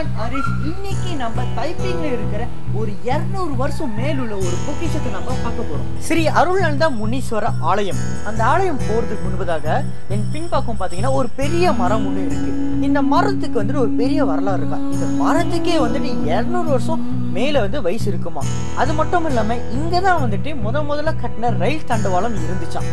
நான் ஹரிஷ் இன்னைக்கு நம்ம டைப்பிங்ல இருக்கிற ஒரு 200 வருஷம் மேலுள்ள ஒரு பொக்கிஷத்தை நம்ம பார்க்க போறோம் ஸ்ரீ அருள்நந்தா முனீஸ்வர ஆலயம் அந்த ஆலயம் போறதுக்கு முன்பதாக என் பின்பக்கம் பாத்தீங்கன்னா ஒரு பெரிய மரம் ஒன்று இருக்கு இந்த மரத்துக்கு வந்துட்டு ஒரு பெரிய வரலாறு இருக்கா இந்த மரத்துக்கே வந்துட்டு 200 வருஷம் மேல வந்து வயசு இருக்குமா அது மட்டும் இல்லாம இங்க தான் வந்துட்டு முத முதல்ல கட்டின ரயில் தண்டவாளம் இருந்துச்சாம்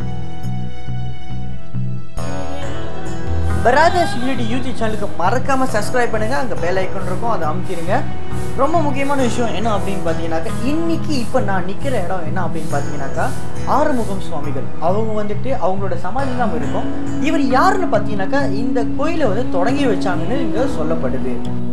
பிரதர்ஸ் யூனிட்டி யூடியூப் சேனலுக்கு மறக்காம சப்ஸ்கிரைப் பண்ணுங்க அங்க பெல் ஐக்கன் இருக்கும் அதை அமுக்கிடுங்க ரொம்ப முக்கியமான விஷயம் என்ன அப்படின்னு பார்த்தீங்கன்னாக்கா இன்னைக்கு இப்போ நான் நிற்கிற இடம் என்ன அப்படின்னு பார்த்தீங்கன்னாக்கா ஆறுமுகம் சுவாமிகள் அவங்க வந்துட்டு அவங்களோட சமாதி தான் இருக்கும் இவர் யாருன்னு பார்த்தீங்கன்னாக்கா இந்த கோயிலை வந்து தொடங்கி வச்சாங்கன்னு இங்க சொல்லப்படுது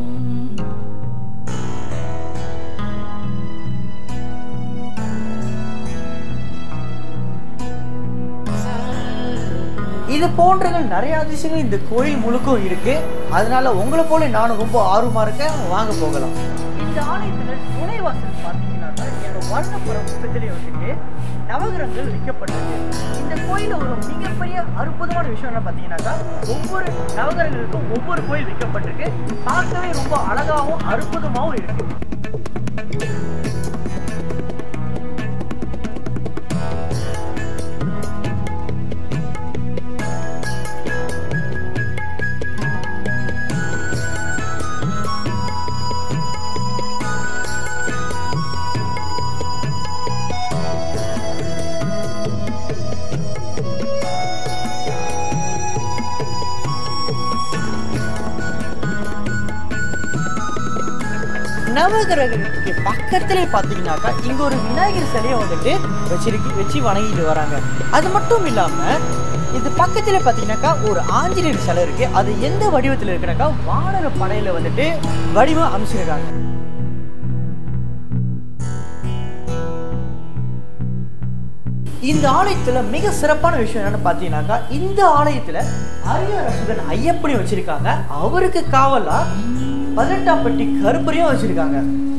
இது போன்றகள் நிறைய அதிசயங்கள் இந்த கோயில் முழுக்கும் இருக்கு அதனால உங்களை போல நானும் ரொம்ப ஆர்வமா இருக்கேன் வாங்க போகலாம் இந்த ஆலயத்துல நுழைவாசல் பார்த்தீங்கன்னாக்கா என்னோட வர்ணப்புற புத்தகத்திலே வந்துட்டு நவகிரகங்கள் வைக்கப்பட்டிருக்கு இந்த கோயில ஒரு மிகப்பெரிய அற்புதமான விஷயம் என்ன பார்த்தீங்கன்னாக்கா ஒவ்வொரு நவகிரகங்களுக்கும் ஒவ்வொரு கோயில் வைக்கப்பட்டிருக்கு பார்க்கவே ரொம்ப அழகாகவும் அற்புதமாகவும் இருக்கு நவகிரகத்துக்கு பக்கத்திலே பார்த்தீங்கன்னாக்கா இங்க ஒரு விநாயகர் சிலையை வந்துட்டு வச்சிருக்கு வச்சு வணங்கிட்டு வராங்க அது மட்டும் இல்லாம இது பக்கத்துல பார்த்தீங்கன்னாக்கா ஒரு ஆஞ்சநேயர் சிலை இருக்கு அது எந்த வடிவத்தில் இருக்குனாக்கா வானர படையில வந்துட்டு வடிவம் அமைச்சிருக்காங்க இந்த ஆலயத்துல மிக சிறப்பான விஷயம் என்னன்னு பார்த்தீங்கன்னாக்கா இந்த ஆலயத்துல அரிய ரசுகன் ஐயப்பனை வச்சிருக்காங்க அவருக்கு காவலா பதினெட்டாம் பட்டி கருப்பரையும் வச்சிருக்காங்க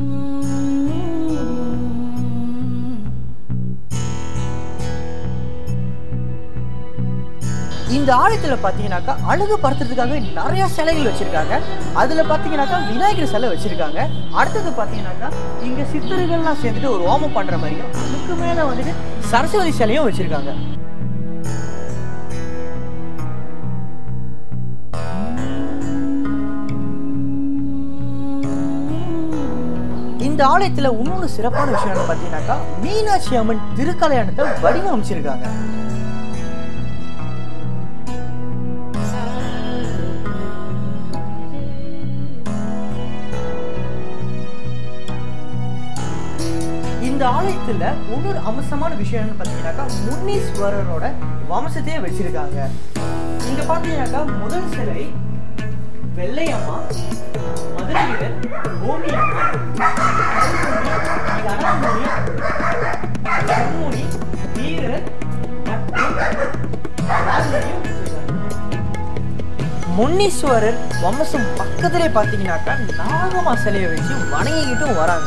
இந்த ஆலயத்துல பாத்தீங்கன்னாக்கா அழகு படுத்துறதுக்காக நிறைய சிலைகள் வச்சிருக்காங்க அதுல பாத்தீங்கன்னாக்கா விநாயகர் சிலை வச்சிருக்காங்க அடுத்தது பாத்தீங்கன்னாக்கா இங்க சித்தர்கள்லாம் சேர்ந்துட்டு ஒரு ஹோமம் பண்ற மாதிரியும் அதுக்கு மேல வந்துட்டு சரஸ்வதி சிலையும் வச்சிருக்காங்க இந்த ஆலயத்துல இன்னொன்று சிறப்பான விஷயம் என்ன பார்த்தீங்கன்னாக்கா மீனாட்சி அம்மன் திருக்கல்யாணத்தை வடிவமைச்சிருக்காங்க இந்த ஆலயத்துல இன்னொரு அம்சமான விஷயம் என்னன்னு பார்த்தீங்கன்னாக்கா முன்னீஸ்வரரோட வம்சத்தையே வச்சிருக்காங்க இங்க பார்த்தீங்கன்னாக்கா முதல் சிலை வெள்ளையம்மா மதுரவீரர் பூமியம்மா கணமுனி பொன்முனி வீரர் மற்றும் ராஜரையும் வச்சிருக்காங்க. முன்னீஸ்வரர் வம்சம் பக்கத்திலே பார்த்தீங்கன்னாக்கா நாகமா சிலையை வச்சு வணங்கிக்கிட்டும் வராங்க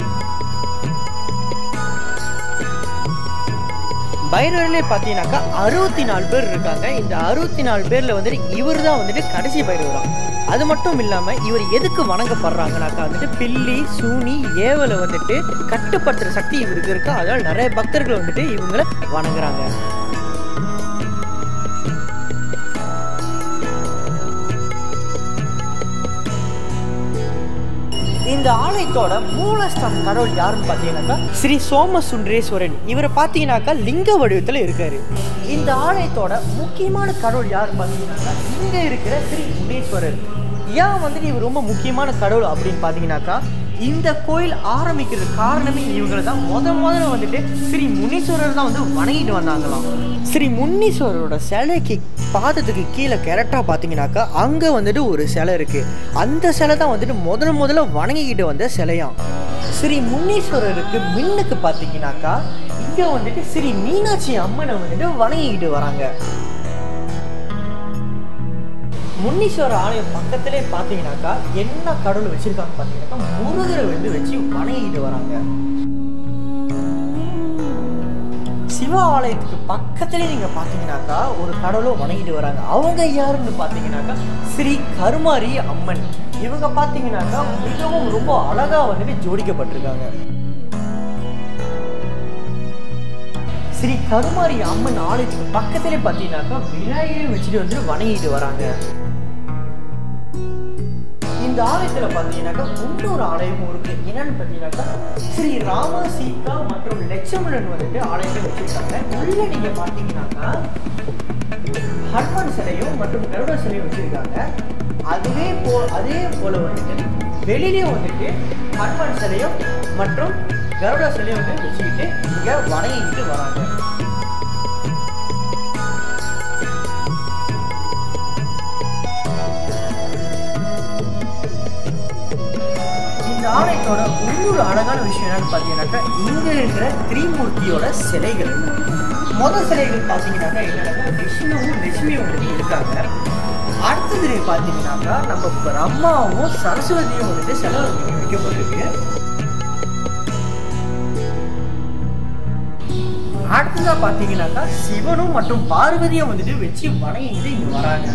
பைரவர்களே பார்த்தீங்கன்னாக்கா அறுபத்தி நாலு பேர் இருக்காங்க இந்த அறுபத்தி நாலு பேர்ல வந்துட்டு இவர் தான் வந்துட்டு கடைசி பைரவராம் அது மட்டும் இல்லாம இவர் எதுக்கு வணங்கப்படுறாங்கனாக்கா வந்துட்டு பில்லி சூனி ஏவலை வந்துட்டு கட்டுப்படுத்துற சக்தி இவருக்கு இருக்கு அதனால நிறைய பக்தர்கள் வந்துட்டு இவங்களை வணங்குறாங்க இந்த ஆலயத்தோட மூலஸ்தான கடவுள் யாருன்னு பார்த்தீங்கன்னாக்கா ஸ்ரீ சோம சுந்தரேஸ்வரன் இவரை பார்த்தீங்கன்னாக்கா லிங்க வடிவத்தில் இருக்காரு இந்த ஆலயத்தோட முக்கியமான கடவுள் யாருன்னு பார்த்தீங்கன்னாக்கா இங்க இருக்கிற ஸ்ரீ முனீஸ்வரர் ஏன் வந்துட்டு இவர் ரொம்ப முக்கியமான கடவுள் அப்படின்னு பார்த்தீங்கன்னாக்கா இந்த கோயில் ஆரம்பிக்கிறது காரணமே இவங்களை தான் முத முதல்ல வந்துட்டு ஸ்ரீ முனீஸ்வரர் தான் வந்து வணங்கிட்டு வந்தாங்களாம் ஸ்ரீ முனீஸ்வரரோட சிலைக்கு பாதத்துக்கு கீழே கரெக்டாக பார்த்தீங்கன்னாக்கா அங்கே வந்துட்டு ஒரு சிலை இருக்கு அந்த சிலை தான் வந்துட்டு முதல்ல முதல்ல வணங்கிக்கிட்டு வந்த சிலையாம் ஸ்ரீ முனீஸ்வரருக்கு மின்னுக்கு பார்த்தீங்கன்னாக்கா இங்கே வந்துட்டு ஸ்ரீ மீனாட்சி அம்மனை வந்துட்டு வணங்கிக்கிட்டு வராங்க முன்னீஸ்வர ஆலயம் பக்கத்திலே பார்த்தீங்கன்னாக்கா என்ன கடவுள் வச்சிருக்காங்க பார்த்தீங்கன்னாக்கா முருகரை வந்து வச்சு வணங்கிட்டு வராங்க சிவ ஆலயத்துக்கு பக்கத்திலே நீங்க பாத்தீங்கன்னாக்கா ஒரு கடவுளை வணங்கிட்டு வராங்க அவங்க யாருன்னு பாத்தீங்கன்னாக்கா ஸ்ரீ கருமாரி அம்மன் இவங்க பார்த்தீங்கன்னாக்கா மிகவும் ரொம்ப அழகா வந்துட்டு ஜோடிக்கப்பட்டிருக்காங்க ஸ்ரீ கருமாரி அம்மன் ஆலயத்துக்கு பக்கத்திலே பார்த்தீங்கன்னாக்கா விநாயகரை வச்சுட்டு வந்துட்டு வணங்கிட்டு வராங்க இந்த ஆலயத்துல பார்த்தீங்கன்னாக்கா இன்னொரு ஆலயமும் இருக்கு என்னன்னு பார்த்தீங்கன்னாக்கா ஸ்ரீ ராம சீதா மற்றும் லட்சுமணன் வந்துட்டு ஆலயத்தை வச்சிருக்காங்க உள்ள நீங்க பார்த்தீங்கன்னாக்கா ஹனுமன் சிலையும் மற்றும் கருட சிலையும் வச்சிருக்காங்க அதுவே போ அதே போல வந்துட்டு வெளியிலயும் வந்துட்டு ஹனுமன் சிலையும் மற்றும் கருட சிலையும் வந்து வச்சுக்கிட்டு இங்க வணங்கிட்டு வராங்க இந்த ஆலயத்தோட இன்னொரு அழகான விஷயம் என்னன்னு பார்த்தீங்கன்னாக்கா இங்க இருக்கிற திரிமூர்த்தியோட சிலைகள் முதல் சிலைகள் பார்த்தீங்கன்னாக்கா என்னன்னாக்கா விஷ்ணுவும் லட்சுமியும் வந்துட்டு இருக்காங்க அடுத்தது பார்த்தீங்கன்னாக்கா நம்ம பிரம்மாவும் சரஸ்வதியும் வந்துட்டு சிலை வைக்கப்பட்டிருக்கு அடுத்ததா பார்த்தீங்கன்னாக்கா சிவனும் மற்றும் பார்வதியும் வந்துட்டு வச்சு வணங்கிட்டு இங்க வராங்க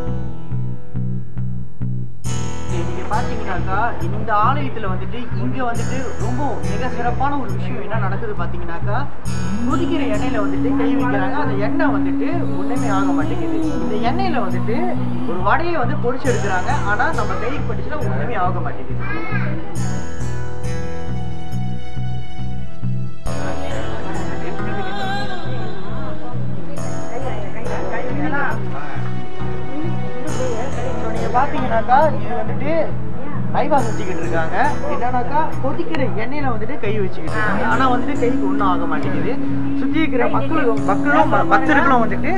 நீங்க பாத்தீங்கன்னாக்கா இந்த ஆலயத்துல வந்துட்டு இங்க வந்துட்டு ரொம்ப மிக சிறப்பான ஒரு விஷயம் என்ன நடக்குது பாத்தீங்கன்னாக்கா கொதிக்கிற எண்ணெயில வந்துட்டு கை வைக்கிறாங்க அந்த எண்ணெய் வந்துட்டு ஒண்ணுமே ஆக மாட்டேங்குது இந்த எண்ணெயில வந்துட்டு ஒரு வடையை வந்து பொரிச்சு எடுக்கிறாங்க ஆனா நம்ம கைக்கு பட்டுச்சுன்னா ஒண்ணுமே ஆக மாட்டேங்குது நீங்க பாத்தீங்கன்னாக்கா இது வந்துட்டு லைவா சுத்திக்கிட்டு இருக்காங்க என்னன்னாக்கா கொதிக்கிற எண்ணெயில வந்துட்டு கை வச்சுக்கிட்டு இருக்காங்க ஆனா வந்துட்டு கைக்கு ஒன்றும் ஆக மாட்டேங்குது சுத்தி இருக்கிற மக்களும் மக்களும் ம- பக்தர்களும் வந்துட்டு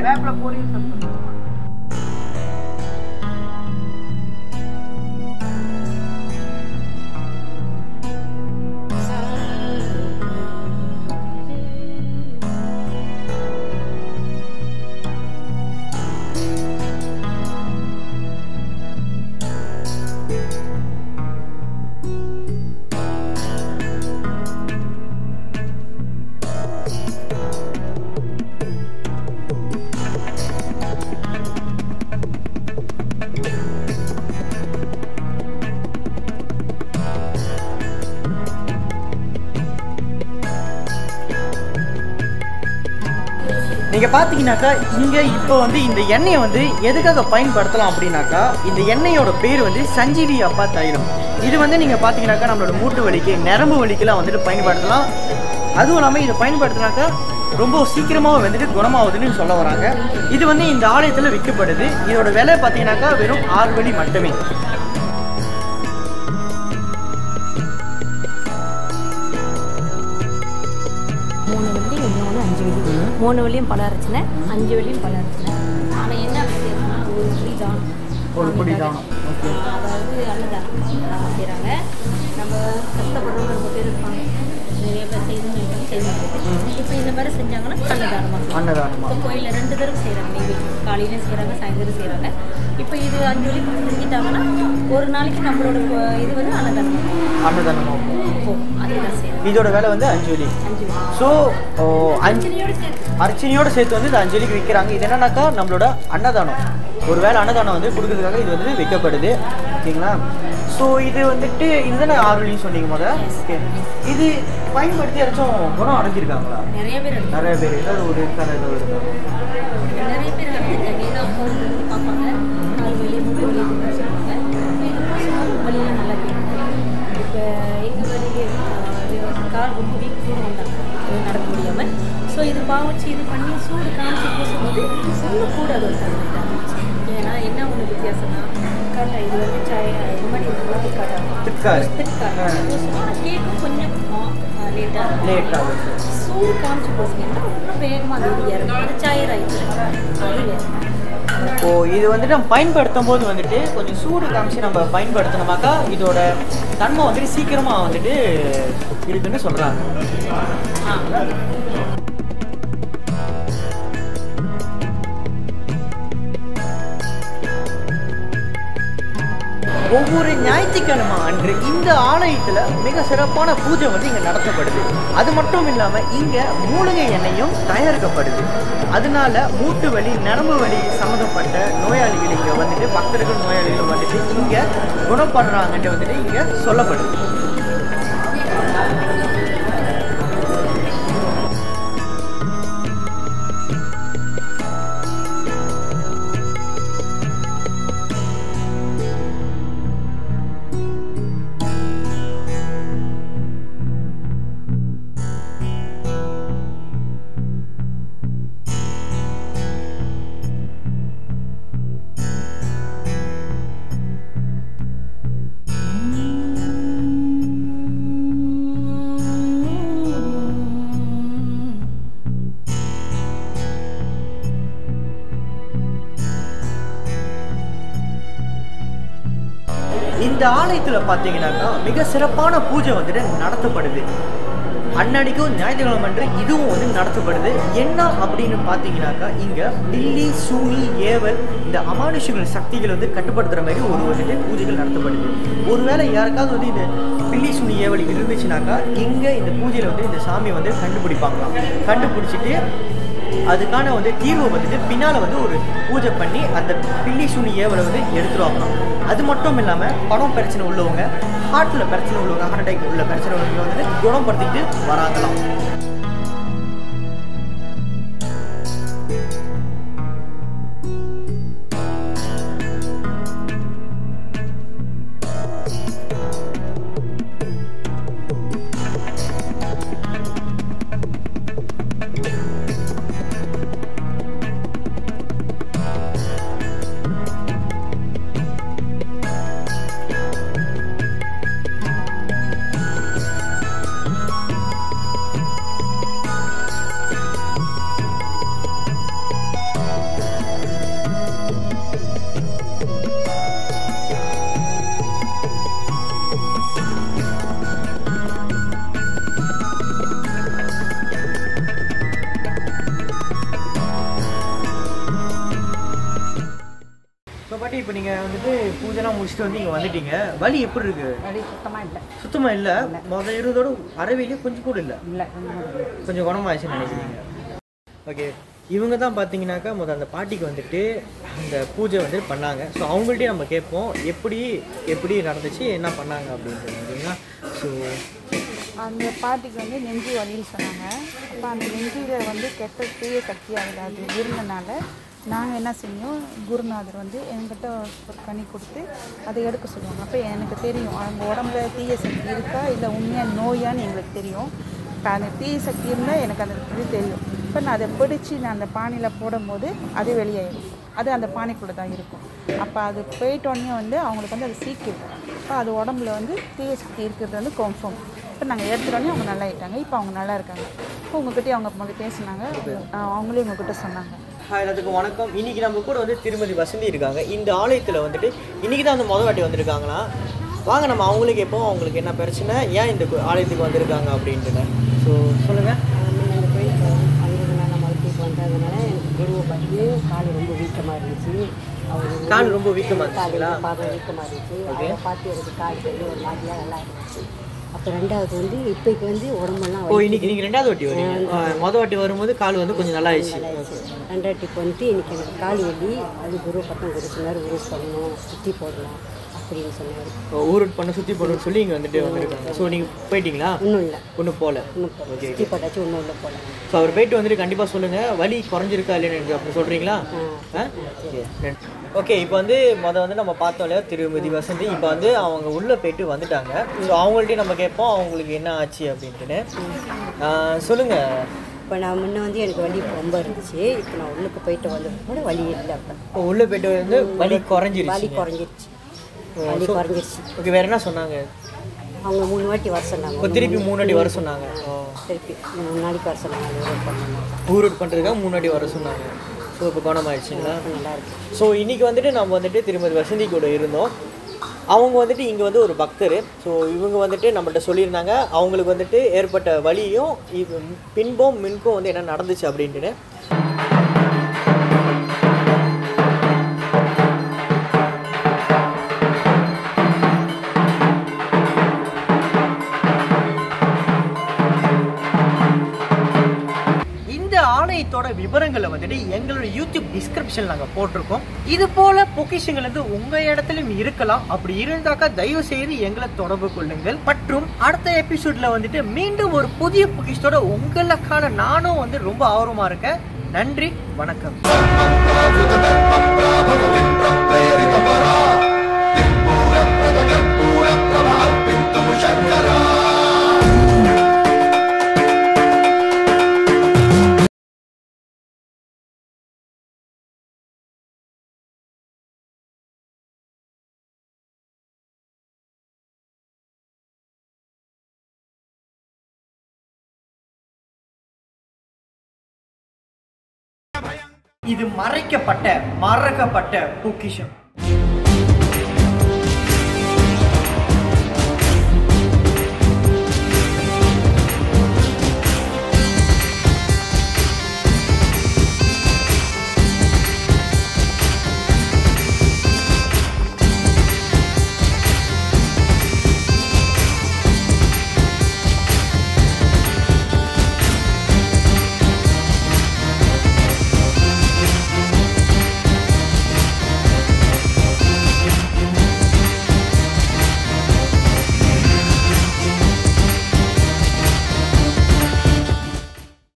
நீங்க பாத்தீங்கன்னாக்கா இங்க இப்போ வந்து இந்த எண்ணெயை வந்து எதுக்காக பயன்படுத்தலாம் அப்படின்னாக்கா இந்த எண்ணெயோட பேர் வந்து சஞ்சீவி அப்பா தைலம் இது வந்து நீங்க பாத்தீங்கன்னாக்கா நம்மளோட மூட்டு வலிக்கு நரம்பு வலிக்கெல்லாம் வந்துட்டு பயன்படுத்தலாம் அதுவும் இல்லாமல் இதை பயன்படுத்தினாக்கா ரொம்ப சீக்கிரமாக வந்துட்டு குணமாகுதுன்னு சொல்ல வராங்க இது வந்து இந்த ஆலயத்தில் விற்கப்படுது இதோட விலை பார்த்தீங்கன்னாக்கா வெறும் ஆறு வழி மட்டுமே மூணு வெள்ளி ஒன்று ஒன்று அஞ்சு வெள்ளி மூணு வெள்ளியும் பல அரைச்சின அஞ்சு வெள்ளியும் பல அரைச்சின ஆனால் என்ன வித்தியாசம்னா ஒரு புடி தான் ஒரு புடி தானம். ஓகே அதாவது அன்னதானம் செய்கிறாங்க நம்ம கஷ்டப்படுறவங்க ரொம்ப பேர் இருப்பாங்க நிறைய பேர் செய்யணும் செய்வாங்க இப்போ இந்த மாதிரி செஞ்சாங்கன்னா அன்னதானமாக அன்னதானமா இப்போ கோயிலில் ரெண்டு தடவை செய்கிறாங்க நெய்வேத்தியம் காலையிலையும் செய்கிறாங்க சாயந்தரம் செய்கிறாங்க இப்போ இது அஞ்சு வெள்ளி செஞ்சுட்டாங்கன்னா ஒரு நாளைக்கு நம்மளோட கொ- இது வந்து அன்னதானம் அன்னதானமா போகும் அதுதான் செய்யணும் இதோட விலை வந்து அஞ்சு வழி அஞ்சு வெள்ளி ஸோ அஞ்சு அஞ்சலியோடு சேர்த்து அர்ச்சனையோட சேர்த்து வந்து இந்த அஞ்சலிக்கு விற்கிறாங்க இது என்னன்னாக்கா நம்மளோட அன்னதானம் ஒருவேளை அன்னதானம் வந்து கொடுக்கறதுக்காக இது வந்து விற்கப்படுது ஓகேங்களா ஸோ இது வந்துட்டு இதுதானே ஆறுலையும் சொன்னீங்க முத ஓகே இது பயன்படுத்தி யாராச்சும் குணம் அடைஞ்சிருக்காங்களா நிறைய பேர் எடுத்தாங்க நிறைய பேர் ஏதாவது ஒரு இருக்கான ஏதாவது இருக்கா நிறைய பேர் அடைஞ்சிருக்காங்க ஏதோ ஃபோன் பண்ணி பார்ப்பாங்க கால் வலி மூட்டு வலி இருக்குன்னு சொல்லுவாங்க இப்போ இது பூசினாலும் வலியெல்லாம் நல்லா கேட்குது இப்போ எங்கள் வலி கால் ரொம்ப வீக் கூட வந்தாங்க அது நடக்க முடியாமல் ஸோ இது பாவச்சு இது பண்ணி சூடு காமிச்சு பூசும்போது இன்னும் கூட அது ஒரு தன்மை இருந்துச்சு ஏன்னா என்ன ஒன்று வித்தியாசம்னா காட்டா இது வந்து சாய் இது மாதிரி இருக்கிறது காட்டாது திக்காது. திக்காது ஆ. பூசணும் கேட்கும் கொஞ்சம் லேட்டாக லேட் ஆகுது சூடு காமிச்சு போச்சுங்கன்னா இன்னும் வேகமாக அது இது இறங்கும் அது சாயராயிடுச்சு அது வேறு ஓ இது வந்துட்டு நம்ம பயன்படுத்தும் போது வந்துட்டு கொஞ்சம் சூடு காமிச்சு நம்ம பயன்படுத்தினோமாக்கா இதோட தன்மை வந்துட்டு சீக்கிரமா வந்துட்டு இருக்குன்னு சொல்றாங்க ஒவ்வொரு ஞாயிற்றுக்கிழமை அன்று இந்த ஆலயத்தில் மிக சிறப்பான பூஜை வந்து இங்கே நடத்தப்படுது அது மட்டும் இல்லாமல் இங்கே மூலிகை எண்ணெயும் தயாரிக்கப்படுது அதனால மூட்டு வலி நரம்பு வலி சம்மந்தப்பட்ட நோயாளிகள் இங்கே வந்துட்டு பக்தர்கள் நோயாளிகள் வந்துட்டு இங்கே குணப்படுறாங்கன்ட்டு வந்துட்டு இங்கே சொல்லப்படுது இந்த ஆலயத்தில் பார்த்தீங்கன்னாக்கா மிக சிறப்பான பூஜை வந்துட்டு நடத்தப்படுது அன்னடிக்கும் ஞாயிற்றுக்கிழமை அன்று இதுவும் வந்து நடத்தப்படுது என்ன அப்படின்னு பார்த்தீங்கன்னாக்கா இங்கே பில்லி சூனி ஏவல் இந்த அமானுஷங்கள் சக்திகள் வந்து கட்டுப்படுத்துகிற மாதிரி ஒரு வந்துட்டு பூஜைகள் நடத்தப்படுது ஒருவேளை யாருக்காவது வந்து இந்த பில்லி சூனி ஏவல் இருந்துச்சுனாக்கா இங்கே இந்த பூஜையில் வந்து இந்த சாமியை வந்து கண்டுபிடிப்பாங்களாம் கண்டுபிடிச்சிட்டு அதுக்கான வந்து தீர்வு வந்துட்டு பின்னால் வந்து ஒரு பூஜை பண்ணி அந்த பில்லி சுனி ஏவலை வந்து எடுத்துருவாங்களாம் அது மட்டும் இல்லாமல் பணம் பிரச்சனை உள்ளவங்க ஹார்ட்டில் பிரச்சனை உள்ளவங்க ஹார்ட் அட்டாக் உள்ள பிரச்சனை உள்ளவங்க வந்துட்டு குணப்படுத்திட்டு வராங்களாம் இப்போ பாட்டி இப்போ நீங்கள் வந்துட்டு பூஜைலாம் முடிச்சுட்டு வந்து இங்கே வந்துட்டீங்க வலி எப்படி இருக்கு வலி சுத்தமாக இல்லை சுத்தமாக இல்லை முதல் இருந்ததோட அறவையிலே கொஞ்சம் கூட இல்லை இல்லை கொஞ்சம் குணமாயிடுச்சுன்னு நினைக்கிறீங்க ஓகே இவங்க தான் பார்த்தீங்கன்னாக்கா முதல் அந்த பாட்டிக்கு வந்துட்டு அந்த பூஜை வந்து பண்ணாங்க ஸோ அவங்கள்ட்டே நம்ம கேட்போம் எப்படி எப்படி நடந்துச்சு என்ன பண்ணாங்க அப்படின்றது ஓகேங்களா ஸோ அந்த பாட்டிக்கு வந்து நெஞ்சு வலின்னு சொன்னாங்க அப்போ அந்த நெஞ்சில் வந்து கெட்ட தீய சக்தி அதில் அது இருந்தனால நாங்கள் என்ன செஞ்சோம் குருநாதர் வந்து என்கிட்ட ஒரு கனி கொடுத்து அதை எடுக்க சொல்லுவாங்க அப்போ எனக்கு தெரியும் அவங்க உடம்புல தீய சக்தி இருக்கா இல்லை உண்மையாக நோயான்னு எங்களுக்கு தெரியும் இப்போ அந்த தீய சக்தி இருந்தால் எனக்கு அந்த இது தெரியும் இப்போ நான் அதை பிடிச்சி நான் அந்த பானையில் போடும்போது அது வெளியாயிடும் அது அந்த பானைக்குள்ளே தான் இருக்கும் அப்போ அது போயிட்டோடனே வந்து அவங்களுக்கு வந்து அது சீக்கிரம் இப்போ அது உடம்புல வந்து தீய சக்தி இருக்கிறது வந்து கன்ஃபார்ம் இப்போ நாங்கள் எடுத்துட்டோடனே அவங்க நல்லா ஆயிட்டாங்க இப்போ அவங்க நல்லா இருக்காங்க இப்போ உங்ககிட்டயும் அவங்க முதல்ல பேசினாங்க ஆஹ் அவங்களே உங்ககிட்ட சொன்னாங்க ஹாய் எல்லாத்துக்கும் வணக்கம் இன்னைக்கு நம்ம கூட வந்து திருமதி வசந்தி இருக்காங்க இந்த ஆலயத்தில் வந்துட்டு இன்னைக்கு தான் வந்து முத வாட்டி வந்திருக்காங்களா வாங்க நம்ம அவங்களுக்கு கேட்போம் அவங்களுக்கு என்ன பிரச்சனை ஏன் இந்த கு- ஆலயத்துக்கு வந்திருக்காங்க அப்படின்ட்டு ஸோ சொல்லுங்கள் அந்த கோயிலுக்கு வந்ததுனால மருத்துவக்கு வந்ததுனால எனக்கு குருவை பார்த்து கால் ரொம்ப வீக்கமாக இருந்துச்சு அவர் கால் ரொம்ப வீக்கமாக கால் இருந்துச்சுங்களா பாதம் வீக்கமாக இருந்துச்சு அவரை பார்த்து எனக்கு கால் கையில் ஒரு மாதிரியாக நல்லா இருந்துச்சு அப்போ ரெண்டாவது வந்து இப்போக்கு வந்து உடம்பெல்லாம் ஓ இன்னைக்கு நீங்கள் ரெண்டாவது வாட்டி வரீங்க ஆ, முத வாட்டி வரும்போது கால் வந்து கொஞ்சம் நல்லா ஆயிடுச்சு ரெண்டாவது டிப் வந்துட்டு இன்னைக்கு எனக்கு கால் வலி அது குரு பக்கம் குரு சொன்னார் உரு பண்ணணும் சுற்றி போடலாம் அப்படின்னு சொன்னார் ஊருட் பண்ண சுற்றி போடணும்னு சொல்லி இங்கே வந்துட்டு வந்திருக்காங்க ஸோ நீங்கள் போயிட்டீங்களா ஒன்றும் இல்லை ஒன்றும் போகல இன்னும் சுற்றி போட்டாச்சும் ஒன்றும் இல்லை போல ஸோ அவர் போயிட்டு வந்துட்டு கண்டிப்பாக சொல்லுங்கள் வலி குறைஞ்சிருக்கா இல்லைன்னு எனக்கு அப்படி சொல்கிறீங்களா ஓகே இப்போ வந்து முத வந்து நம்ம பார்த்தோம் இல்லையா திருமதி வசந்தி இப்போ வந்து அவங்க உள்ளே போயிட்டு வந்துட்டாங்க ஸோ அவங்கள்ட்டையும் நம்ம கேட்போம் அவங்களுக்கு என்ன ஆச்சு அப்படின்ட்டுன்னு சொல்லுங்கள் இப்போ நான் முன்ன வந்து எனக்கு வலி ரொம்ப இருந்துச்சு இப்போ நான் உள்ளுக்கு போயிட்டு வந்து கூட வலி இல்லை அப்போ இப்போ உள்ளே போயிட்டு வந்து வலி வலி குறைஞ்சிருச்சு குறைஞ்சிருச்சு வலி குறைஞ்சிருச்சு ஓகே வேற என்ன சொன்னாங்க அவங்க மூணு வாட்டி வர சொன்னாங்க இப்போ திருப்பி மூணு வாட்டி வர சொன்னாங்க திருப்பி மூணு நாளைக்கு வர சொன்னாங்க அது ஒரு பண்ணணும் ஊருட் பண்ணுறதுக்காக மூணு வாட்டி வர சொன்னாங்க ஸோ இப்போ குணமாயிடுச்சுங்களா நல்லா இருக்கு ஸோ இன்னைக்கு வந்துட்டு நம்ம வந்துட்டு திருமதி வசந்தி கூட இருந்தோம் அவங்க வந்துட்டு இங்கே வந்து ஒரு பக்தர் ஸோ இவங்க வந்துட்டு நம்மள்ட்ட சொல்லியிருந்தாங்க அவங்களுக்கு வந்துட்டு ஏற்பட்ட வலியும் இது பின்பும் மின்கும் வந்து என்ன நடந்துச்சு அப்படின்ட்டுன்னு ஆலயத்தோட விவரங்களை வந்துட்டு எங்களோட யூடியூப் டிஸ்கிரிப்ஷன் நாங்க போட்டிருக்கோம் இது போல பொக்கிஷங்கள் வந்து உங்க இடத்துலயும் இருக்கலாம் அப்படி இருந்தாக்கா தயவு செய்து எங்களை தொடர்பு கொள்ளுங்கள் மற்றும் அடுத்த எபிசோட்ல வந்துட்டு மீண்டும் ஒரு புதிய பொக்கிஷத்தோட உங்களுக்கான நானும் வந்து ரொம்ப ஆர்வமா இருக்கேன் நன்றி வணக்கம் இது மறைக்கப்பட்ட மறக்கப்பட்ட பொக்கிஷம்